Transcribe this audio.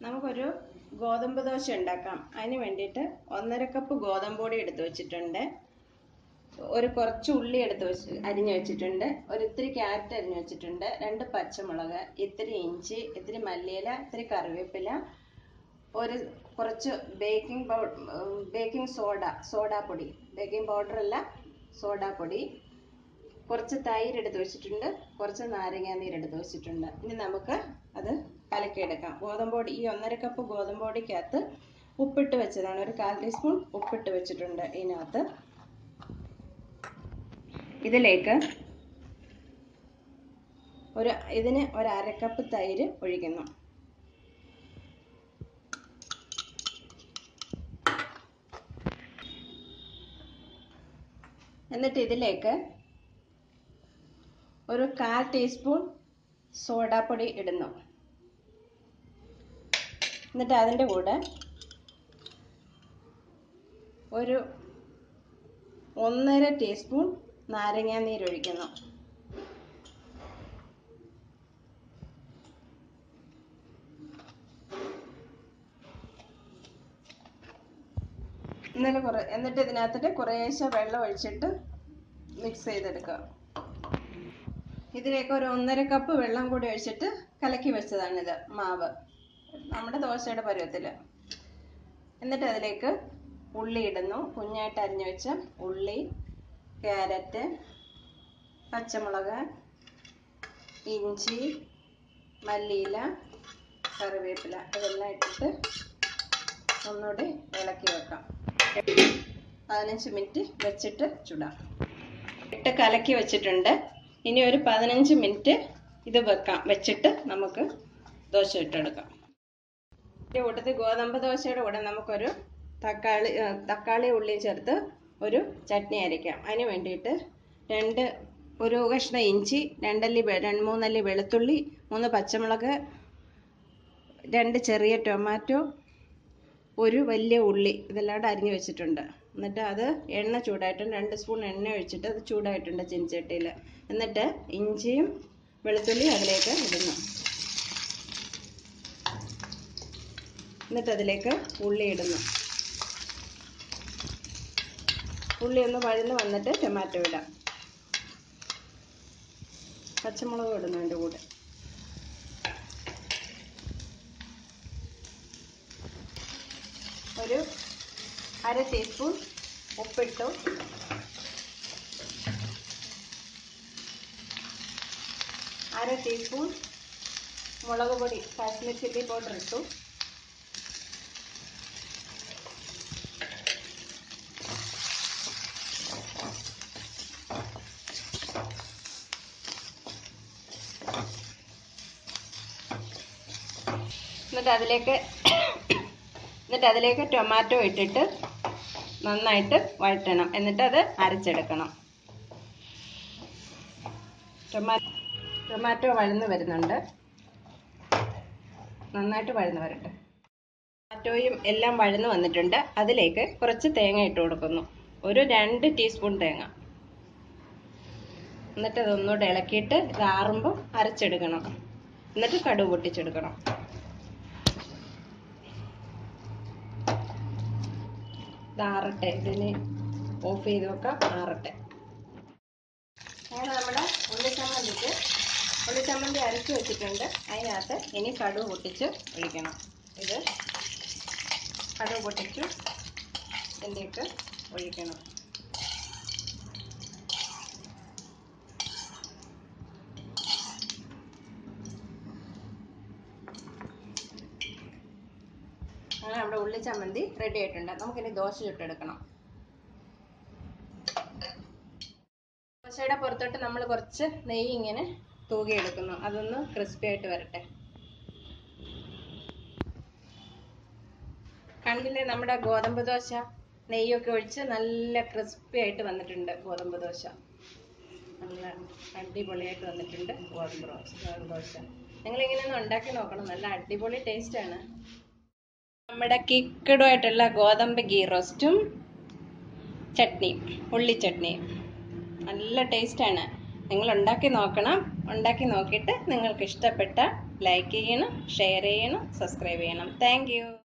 നമുക്കൊരു ഗോതമ്പ് ദോശ ഉണ്ടാക്കാം അതിന് വേണ്ടിയിട്ട് ഒന്നര കപ്പ് ഗോതമ്പ് പൊടി എടുത്ത് വെച്ചിട്ടുണ്ട് ഒരു കുറച്ച് ഉള്ളി എടുത്ത് വെച്ച് അരിഞ്ഞു വെച്ചിട്ടുണ്ട് ഒരു ഇത്തിരി ക്യാരറ്റ് അരിഞ്ഞു വെച്ചിട്ടുണ്ട് രണ്ട് പച്ചമുളക് ഇത്തിരി ഇഞ്ചി ഇത്തിരി മല്ലിയില ഇത്തിരി കറിവേപ്പില ഒരു കുറച്ച് ബേക്കിംഗ് പൗ ബേക്കിംഗ് സോഡ സോഡാപ്പൊടി ബേക്കിംഗ് പൗഡർ അല്ല സോഡാപ്പൊടി കുറച്ച് തൈര് എടുത്ത് വെച്ചിട്ടുണ്ട് കുറച്ച് നാരങ്ങാ നീര് എടുത്ത് വെച്ചിട്ടുണ്ട് ഇനി നമുക്ക് അത് കലക്കിയെടുക്കാം ഗോതമ്പ് പൊടി ഈ ഒന്നര കപ്പ് ഗോതമ്പ് പൊടിക്കകത്ത് ഉപ്പിട്ട് വെച്ചതാണ് ഒരു കാൽ ടീസ്പൂൺ ഉപ്പിട്ട് വെച്ചിട്ടുണ്ട് ഇതിനകത്ത് ഇതിലേക്ക് ഒരു ഇതിന് ഒരു അര കപ്പ് തൈര് ഒഴിക്കുന്നു എന്നിട്ട് ഇതിലേക്ക് ഒരു കാൽ ടീസ്പൂൺ സോഡാപ്പൊടി ഇടുന്നു എന്നിട്ട് അതിൻ്റെ കൂടെ ഒരു ഒന്നര ടീസ്പൂൺ നാരങ്ങാ നീരൊഴിക്കുന്നു എന്നിട്ട് കുറേ എന്നിട്ട് ഇതിനകത്തിട്ട് കുറേശ്ശെ വെള്ളം ഒഴിച്ചിട്ട് മിക്സ് ചെയ്തെടുക്കുക ഇതിലേക്ക് ഒരു ഒന്നര കപ്പ് വെള്ളം കൂടി ഒഴിച്ചിട്ട് കലക്കി വെച്ചതാണിത് മാവ് നമ്മുടെ ദോശയുടെ പരുവത്തിൽ എന്നിട്ട് അതിലേക്ക് ഉള്ളി ഇടുന്നു കുഞ്ഞായിട്ട് അരിഞ്ഞു വെച്ച ഉള്ളി ക്യാരറ്റ് പച്ചമുളക് ഇഞ്ചി മല്ലിയില കറിവേപ്പില ഇതെല്ലാം ഇട്ടിട്ട് ഒന്നുകൂടി ഇളക്കി വെക്കാം പതിനഞ്ച് മിനിറ്റ് വെച്ചിട്ട് ചുടാം ഇട്ട് കലക്കി വെച്ചിട്ടുണ്ട് ഇനി ഒരു പതിനഞ്ച് മിനിറ്റ് ഇത് വെക്കാം വെച്ചിട്ട് നമുക്ക് ദോശ ഇട്ടെടുക്കാം ഇതിൻ്റെ കൂട്ടത്തിൽ ഗോതമ്പ് ദോശയുടെ കൂടെ നമുക്കൊരു തക്കാളി തക്കാളി ഉള്ളി ചേർത്ത് ഒരു ചട്നി അരയ്ക്കാം അതിന് വേണ്ടിയിട്ട് രണ്ട് ഒരു കഷ്ണം ഇഞ്ചി രണ്ടല്ലി രണ്ട് മൂന്നല്ലി വെളുത്തുള്ളി മൂന്ന് പച്ചമുളക് രണ്ട് ചെറിയ ടൊമാറ്റോ ഒരു വലിയ ഉള്ളി ഇതെല്ലാം കൂടെ അരിഞ്ഞു വെച്ചിട്ടുണ്ട് എന്നിട്ട് അത് എണ്ണ ചൂടായിട്ടുണ്ട് രണ്ട് സ്പൂൺ എണ്ണ ഒഴിച്ചിട്ട് അത് ചൂടായിട്ടുണ്ട് ചീനിച്ചട്ടിയിൽ എന്നിട്ട് ഇഞ്ചിയും വെളുത്തുള്ളിയും അതിലേക്ക് ഇടുന്നു എന്നിട്ട് അതിലേക്ക് ഉള്ളി ഇടുന്നു ഉള്ളി ഒന്ന് വഴന്ന് വന്നിട്ട് ടൊമാറ്റോ ഇടാം പച്ചമുളക് ഇടുന്നു അതിൻ്റെ കൂടെ ഒരു അര ടീസ്പൂൺ ഉപ്പിട്ടു അര ടീസ്പൂൺ മുളക് പൊടി കാശ്മീർ ചില്ലി പൗഡർ ഇട്ടു എന്നിട്ട് അതിലേക്ക് എന്നിട്ട് അതിലേക്ക് ടൊമാറ്റോ ഇട്ടിട്ട് നന്നായിട്ട് വഴറ്റണം എന്നിട്ട് അത് അരച്ചെടുക്കണം ടൊമാ ടൊമാറ്റോ വഴന്ന് വരുന്നുണ്ട് നന്നായിട്ട് വഴന്ന് വരട്ടെ ടൊമാറ്റോയും എല്ലാം വഴന്ന് വന്നിട്ടുണ്ട് അതിലേക്ക് കുറച്ച് തേങ്ങ ഇട്ട് കൊടുക്കുന്നു ഒരു രണ്ട് ടീസ്പൂൺ തേങ്ങ എന്നിട്ട് അതൊന്നുകൂടെ ഇളക്കിയിട്ട് ഇത് ആറുമ്പോൾ അരച്ചെടുക്കണം എന്നിട്ട് കടുക് പൊട്ടിച്ചെടുക്കണം ആറട്ടെ ഇതിന് ഓഫ് ചെയ്ത് വെക്കാം ആറട്ടെ അങ്ങനെ നമ്മുടെ ഉള്ളിച്ചമ്മന്തിക്ക് ഉള്ളിച്ചമ്മന്തി അരച്ച് വെച്ചിട്ടുണ്ട് അതിനകത്ത് ഇനി കടുക് പൊട്ടിച്ച് ഒഴിക്കണം ഇത് കടുക് പൊട്ടിച്ചു ഇതിൻ്റെയൊക്കെ ഒഴിക്കണം അങ്ങനെ നമ്മുടെ ഉള്ളി ചമ്മന്തി റെഡി ആയിട്ടുണ്ട് നമുക്കിനി ദോശ ചുട്ടെടുക്കണം ദോശയുടെ പുറത്തോട്ട് നമ്മൾ കുറച്ച് നെയ്യ് ഇങ്ങനെ തൂകിയെടുക്കുന്നു അതൊന്ന് ക്രിസ്പി ആയിട്ട് വരട്ടെ കണ്ടില്ലേ നമ്മുടെ ഗോതമ്പ് ദോശ നെയ്യൊക്കെ ഒഴിച്ച് നല്ല ക്രിസ്പി ആയിട്ട് വന്നിട്ടുണ്ട് ഗോതമ്പ് ദോശ നല്ല അടിപൊളിയായിട്ട് വന്നിട്ടുണ്ട് ഗോതമ്പ് ദോശ ഗോതമ്പ് ദോശ നിങ്ങൾ ഇങ്ങനെ ഒന്ന് ഉണ്ടാക്കി നോക്കണം നല്ല അടിപൊളി ടേസ്റ്റ് ആണ് നമ്മുടെ കിക്കഡുമായിട്ടുള്ള ഗോതമ്പ് ഗീ റോസ്റ്റും ചട്നിയും ഉള്ളി ചട്നിയും നല്ല ടേസ്റ്റാണ് നിങ്ങൾ ഉണ്ടാക്കി നോക്കണം ഉണ്ടാക്കി നോക്കിയിട്ട് നിങ്ങൾക്ക് ഇഷ്ടപ്പെട്ട ലൈക്ക് ചെയ്യണം ഷെയർ ചെയ്യണം സബ്സ്ക്രൈബ് ചെയ്യണം താങ്ക്